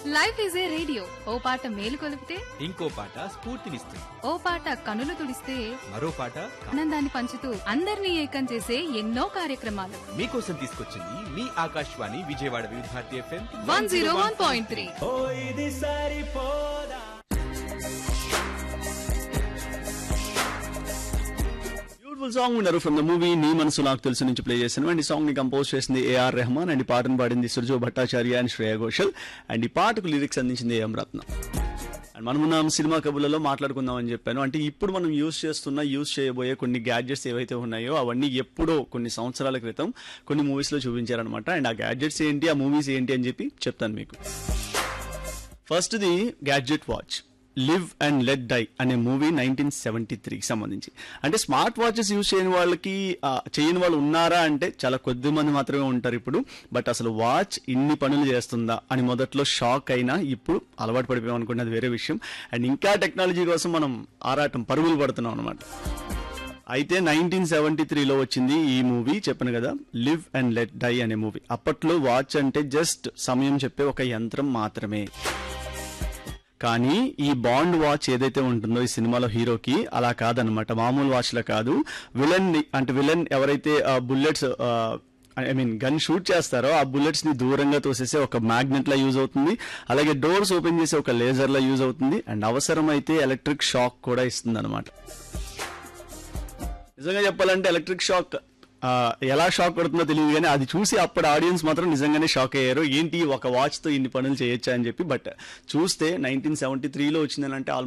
life is a radio ఓ పాట మేలు కొలిపితే ఇంకో పాట స్ఫూర్తినిస్తుంది ఓ పాట కనులు తుడిస్తే మరో పాట ఆనందాన్ని పంచుతూ అందరినీ ఏకం చేసే ఎన్నో కార్యక్రమాలు మీకోసం తీసుకొచ్చింది మీ Akashvani Vijayawada Vividh Bharati F M one zero one point three beautiful song ఉన్నారు from the movie Nee Manasu నాకు తెలుసు నుంచి ప్లే చేశాను అండ్ ఈ సాంగ్ ని కంపోజ్ చేసింది ఏఆర్ రెహమాన్ అండ్ ఈ పాటను పాడింది సుర్జో భట్టాచార్య అండ్ శ్రేయ ఘోషల్ అండ్ ఈ పాటకు లిరిక్స్ అందించింది ఏఎం రత్న అండ్ మనమున్నాం సినిమా కబుర్లలో మాట్లాడుకుందాం అని చెప్పాను అంటే ఇప్పుడు మనం యూస్ చేస్తున్న యూస్ చేయబోయే కొన్ని గ్యాడ్జెట్స్ ఏవైతే ఉన్నాయో అవన్నీ ఎప్పుడో కొన్ని సంవత్సరాల క్రితం కొన్ని మూవీస్ లో చూపించారనమాట అండ్ ఆ గ్యాడ్జెట్స్ ఏంటి ఆ మూవీస్ ఏంటి అని చెప్పి చెప్తాను మీకు ఫస్ట్ది gadget watch live and let die అనే మూవీ నైన్టీన్ సెవెంటీ త్రీకి సంబంధించి అంటే స్మార్ట్ వాచెస్ యూజ్ చేయని వాళ్ళకి ఆ, చేయని వాళ్ళు ఉన్నారా అంటే చాలా కొద్ది మంది మాత్రమే ఉంటారు ఇప్పుడు బట్ అసలు వాచ్ ఇన్ని పనులు చేస్తుందా అని మొదట్లో షాక్ అయినా ఇప్పుడు అలవాటు పడిపోయాం అనుకున్నది వేరే విషయం అండ్ ఇంకా టెక్నాలజీ కోసం మనం ఆరాటం పరుగులు పడుతున్నాం అనమాట అయితే నైన్టీన్ సెవెంటీ త్రీలో వచ్చింది ఈ మూవీ చెప్పాను కదా లివ్ అండ్ లెట్ డై అనే మూవీ అప్పట్లో వాచ్ అంటే జస్ట్ సమయం చెప్పే ఒక యంత్రం మాత్రమే కానీ ఈ బాండ్ వాచ్ ఏదైతే ఉంటుందో ఈ సినిమాలో హీరోకి అలా కాదనమాట మామూలు వాచ్ లా కాదు విలన్ అంటే విలన్ ఎవరైతే bullets I mean gun shoot చేస్తారో ఆ బుల్లెట్స్ ని దూరంగా తోసేసే ఒక మ్యాగ్నెట్ లా యూజ్ అవుతుంది అలాగే డోర్స్ ఓపెన్ చేసే ఒక లేజర్ లా యూజ్ అవుతుంది అండ్ అవసరమైతే ఎలక్ట్రిక్ షాక్ కూడా ఇస్తుంది అనమాట నిజంగా చెప్పాలంటే ఎలక్ట్రిక్ షాక్ ఆ, ఎలా షాక్ కొడుతుందో తెలియదు కానీ అది చూసి అప్పుడు ఆడియన్స్ మాత్రం నిజంగానే షాక్ అయ్యారు ఏంటి ఒక వాచ్ తో ఇన్ని పనులు చేయొచ్చా అని చెప్పి బట్ చూస్తే నైన్టీన్ సెవెంటీ త్రీలో వచ్చిందని అంటే